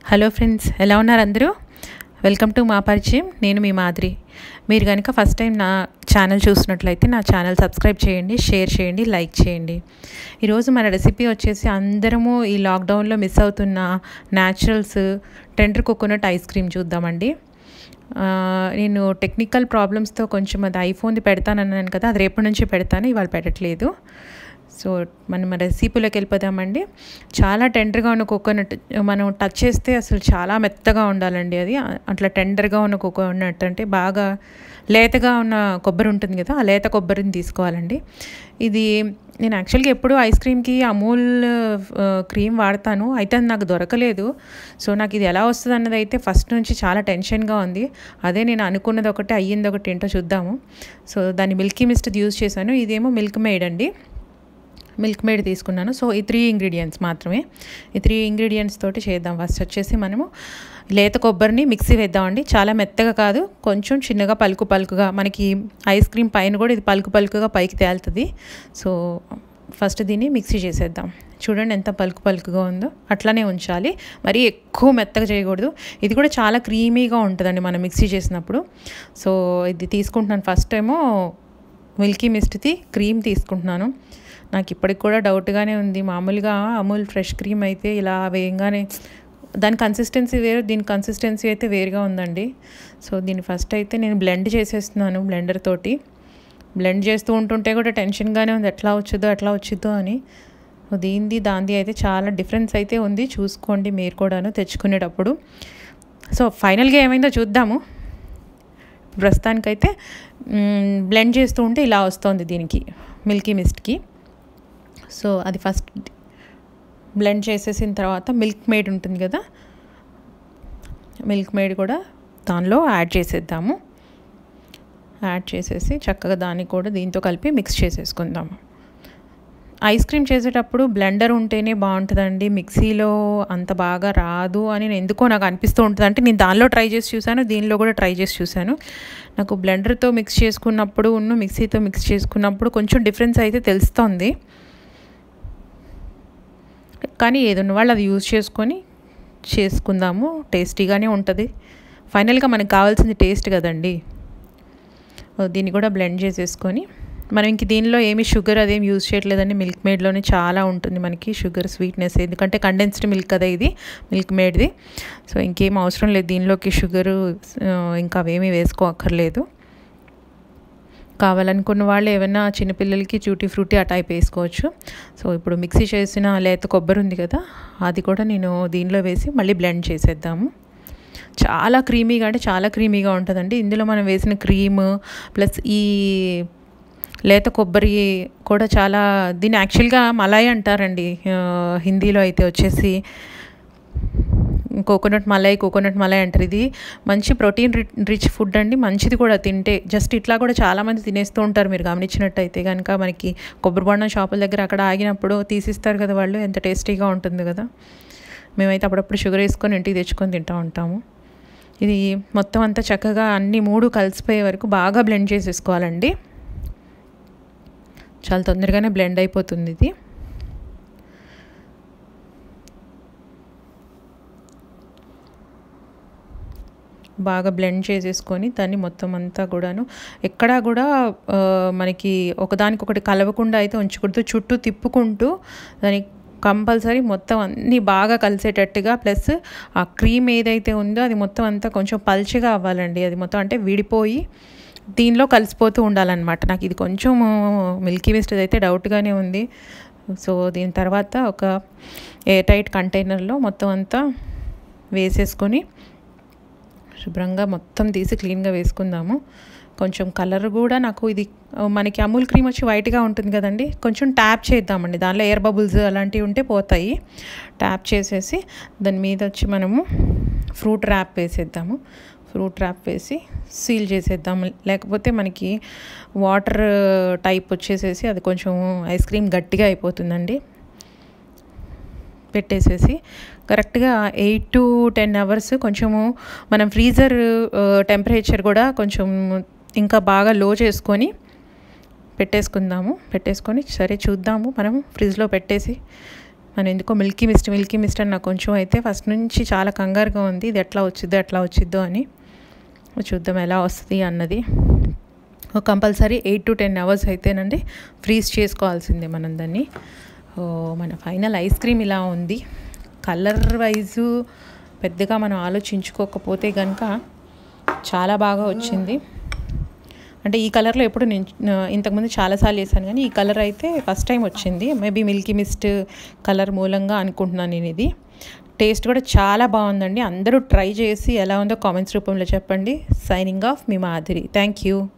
hello friends ఎలా ఉన్నారు అందరూ వెల్కమ్ టు మా పరిచయం నేను మీ మాదిరి మీరు కనుక ఫస్ట్ టైం నా ఛానల్ చూసినట్లయితే నా ఛానల్ సబ్స్క్రైబ్ చేయండి షేర్ చేయండి లైక్ చేయండి ఈరోజు మన రెసిపీ వచ్చేసి అందరము ఈ లాక్డౌన్లో మిస్ అవుతున్న Naturals tender coconut ice cream చూద్దామండి ఆ, నేను టెక్నికల్ ప్రాబ్లమ్స్తో కొంచెం అది ఐఫోన్ది పెడతానన్నాను కదా అది రేపటి నుంచి పెడతాను ఇవాళ పెట్టట్లేదు సో మనం రెసిపీలోకి వెళ్ళిపోదామండి చాలా టెండర్గా ఉన్న కోకోనట్ మనం టచ్ చేస్తే అసలు చాలా మెత్తగా ఉండాలండి అది అట్లా టెండర్గా ఉన్న కోకోనట్ అంటే బాగా లేతగా ఉన్న కొబ్బరి ఉంటుంది కదా ఆ లేత కొబ్బరిని తీసుకోవాలండి ఇది నేను యాక్చువల్గా ఎప్పుడు ఐస్ క్రీమ్కి అమూల్ ఆ, క్రీమ్ వాడతాను అయితే అది నాకు దొరకలేదు సో నాకు ఇది ఎలా వస్తుంది అన్నది అయితే ఫస్ట్ నుంచి చాలా టెన్షన్గా ఉంది అదే నేను అనుకున్నది ఒకటి అయ్యింది ఒకటి ఏంటో చూద్దాము సో దాన్ని మిల్కీ మిస్ట్ యూజ్ చేశాను ఇదేమో మిల్క్ మేడ్ అండి మిల్క్ మేడ్ తీసుకున్నాను సో ఈ త్రీ ఇంగ్రీడియంట్స్ మాత్రమే ఈ త్రీ ఇంగ్రీడియంట్స్ తోటి చేద్దాం ఫస్ట్ వచ్చేసి మనము లేత కొబ్బరిని మిక్సీ వేద్దామండి చాలా మెత్తగా కాదు కొంచెం చిన్నగా పలుకు పలుకుగా మనకి ఐస్ క్రీమ్ పైన కూడా ఇది పలుకు పలుకుగా పైకి తేలుతుంది సో ఫస్ట్ దీన్ని మిక్సీ చేసేద్దాం చూడండి ఎంత పలుకు పలుకుగా ఉందో అట్లానే ఉంచాలి మరీ ఎక్కువ మెత్తగా చేయకూడదు ఇది కూడా చాలా క్రీమీగా ఉంటుందండి మనం మిక్సీ చేసినప్పుడు సో ఇది తీసుకుంటున్నాను ఫస్ట్ ఏమో మిల్కీ మిస్ట్ది క్రీమ్ తీసుకుంటున్నాను నాకు ఇప్పటికి కూడా డౌట్గానే ఉంది మామూలుగా అమూల్ ఫ్రెష్ క్రీమ్ అయితే ఇలా వేయంగానే దాని కన్సిస్టెన్సీ వేరు దీని కన్సిస్టెన్సీ అయితే వేరుగా ఉందండి సో దీన్ని ఫస్ట్ అయితే నేను బ్లెండ్ చేసేస్తున్నాను బ్లెండర్ తోటి బ్లెండ్ చేస్తూ ఉంటుంటే కూడా టెన్షన్గానే ఉంది ఎట్లా వచ్చిందో ఎట్లా వచ్చిందో అని దీనిది దాంది అయితే చాలా డిఫరెన్స్ అయితే ఉంది చూసుకోండి మీరు కూడాను తెచ్చుకునేటప్పుడు సో ఫైనల్గా ఏమైందో చూద్దాము ప్రస్తుతానికైతే బ్లెండ్ చేస్తూ ఉంటే ఇలా వస్తుంది దీనికి మిల్కీ మిస్ట్కి సో అది ఫస్ట్ బ్లెండ్ చేసేసిన తర్వాత మిల్క్ మేడ్ ఉంటుంది కదా మిల్క్ మేడ్ కూడా దానిలో యాడ్ చేసేద్దాము యాడ్ చేసేసి చక్కగా దాన్ని కూడా దీంతో కలిపి మిక్స్ చేసేసుకుందాము ఐస్ క్రీమ్ చేసేటప్పుడు బ్లెండర్ ఉంటేనే బాగుంటుందండి మిక్సీలో అంత బాగా రాదు అని నేను ఎందుకో నాకు అనిపిస్తూ ఉంటుంది అంటే నేను దానిలో ట్రై చేసి చూశాను దీనిలో కూడా ట్రై చేసి చూశాను నాకు బ్లెండర్తో మిక్స్ చేసుకున్నప్పుడు ఉన్న మిక్సీతో మిక్స్ చేసుకున్నప్పుడు కొంచెం డిఫరెన్స్ అయితే తెలుస్తుంది కానీ ఏదన్నా వాళ్ళు అది యూజ్ చేసుకొని చేసుకుందాము టేస్టీగానే ఉంటుంది ఫైనల్గా మనకు కావాల్సింది టేస్ట్ కదండి దీన్ని కూడా బ్లెండ్ చేసేసుకొని మనం ఇంక దీనిలో ఏమి షుగర్ అదేం యూజ్ చేయట్లేదండి మిల్క్ మేడ్లోనే చాలా ఉంటుంది మనకి షుగర్ స్వీట్నెస్ ఎందుకంటే కండెన్స్డ్ మిల్క్ కదా ఇది మిల్క్ మేడ్ది సో ఇంకేం అవసరం లేదు దీనిలోకి షుగరు ఇంకా అవేమీ వేసుకోక్కర్లేదు కావాలనుకున్న వాళ్ళు ఏమైనా చిన్నపిల్లలకి చూటీ ఫ్రూటీ ఆ టైప్ వేసుకోవచ్చు సో ఇప్పుడు మిక్సీ చేసిన లేత కొబ్బరి ఉంది కదా అది కూడా నేను దీనిలో వేసి మళ్ళీ బ్లెండ్ చేసేద్దాము చాలా క్రీమీగా అంటే చాలా క్రీమీగా ఉంటుందండి ఇందులో మనం వేసిన క్రీమ్ ప్లస్ ఈ లేత కొబ్బరి కూడా చాలా దీన్ని యాక్చువల్గా మలాయ్ అంటారండి హిందీలో అయితే వచ్చేసి కోకోనట్ మలై కోకోనట్ మలై అంటారు ఇది మంచి ప్రోటీన్ రిచ్ ఫుడ్ అండి మంచిది కూడా తింటే జస్ట్ ఇట్లా కూడా చాలామంది తినేస్తూ ఉంటారు మీరు గమనించినట్టయితే కనుక మనకి కొబ్బరి బొండం షాపుల దగ్గర అక్కడ ఆగినప్పుడు తీసిస్తారు కదా వాళ్ళు ఎంత టేస్టీగా ఉంటుంది కదా మేమైతే అప్పుడప్పుడు షుగర్ వేసుకొని ఇంటికి తెచ్చుకొని తింటూ ఉంటాము ఇది మొత్తం అంతా చక్కగా అన్ని మూడు కలిసిపోయే వరకు బాగా బ్లెండ్ చేసేసుకోవాలండి చాలా తొందరగానే బ్లెండ్ అయిపోతుంది ఇది బాగా బ్లెండ్ చేసేసుకొని దాన్ని మొత్తం అంతా కూడాను ఎక్కడా కూడా మనకి ఒకదానికొకటి కలవకుండా అయితే ఉంచకూడదు చుట్టూ తిప్పుకుంటూ దానికి కంపల్సరీ మొత్తం అన్నీ బాగా కలిసేటట్టుగా ప్లస్ ఆ క్రీమ్ ఏదైతే ఉందో అది మొత్తం అంతా కొంచెం పల్చగా అవ్వాలండి అది మొత్తం అంటే విడిపోయి దీనిలో కలిసిపోతూ ఉండాలన్నమాట నాకు ఇది కొంచెం మిల్కీ మిస్ట్ అయితే డౌట్గానే ఉంది సో దీని తర్వాత ఒక ఎయిర్ టైట్ కంటైనర్లో మొత్తం అంతా వేసేసుకొని శుభ్రంగా మొత్తం తీసి క్లీన్గా వేసుకుందాము కొంచెం కలర్ కూడా నాకు ఇది మనకి అమూల్ క్రీమ్ వచ్చి వైట్గా ఉంటుంది కదండి కొంచెం ట్యాప్ చేద్దామండి దానిలో ఎయిర్ బబుల్స్ అలాంటివి ఉంటే పోతాయి ట్యాప్ చేసేసి దాని మీద వచ్చి మనము ఫ్రూట్ ర్యాప్ వేసేద్దాము ఫ్రూట్ ర్యాప్ వేసి సీల్ చేసేద్దాం లేకపోతే మనకి వాటర్ టైప్ వచ్చేసేసి అది కొంచెం ఐస్ క్రీమ్ గట్టిగా అయిపోతుందండి పెట్టేసేసి కరెక్ట్గా ఎయిట్ టు టెన్ అవర్స్ కొంచెము మనం ఫ్రీజర్ టెంపరేచర్ కూడా కొంచెం ఇంకా బాగా లో చేసుకొని పెట్టేసుకుందాము పెట్టేసుకొని సరే చూద్దాము మనం ఫ్రిడ్జ్లో పెట్టేసి మనం ఎందుకో మిల్కీ మిస్ట్ మిల్కీ మిస్ట్ అని నాకు కొంచెం అయితే ఫస్ట్ నుంచి చాలా కంగారుగా ఉంది ఇది ఎట్లా వచ్చిద్దో ఎట్లా వచ్చిద్దో అని చూద్దాం ఎలా వస్తుంది అన్నది compulsory eight to ten hours అయితేనండి ఫ్రీజ్ చేసుకోవాల్సిందే మనం దాన్ని ఓ, మన ఫైనల్ ఐస్ క్రీమ్ ఇలా ఉంది కలర్ వైజు పెద్దగా మనం ఆలోచించుకోకపోతే కనుక చాలా బాగా వచ్చింది అంటే ఈ కలర్లో ఎప్పుడు నేను ఆ, ఇంతకుముందు చాలాసార్లు చేశాను కానీ ఈ కలర్ అయితే ఫస్ట్ టైం వచ్చింది మేబీ మిల్కీ మిస్ట్ కలర్ మూలంగా అనుకుంటున్నాను నేను ఇది టేస్ట్ కూడా చాలా బాగుందండి అందరూ ట్రై చేసి ఎలా ఉందో కామెంట్స్ రూపంలో చెప్పండి సైనింగ్ ఆఫ్ మీ మాధురి థ్యాంక్ యూ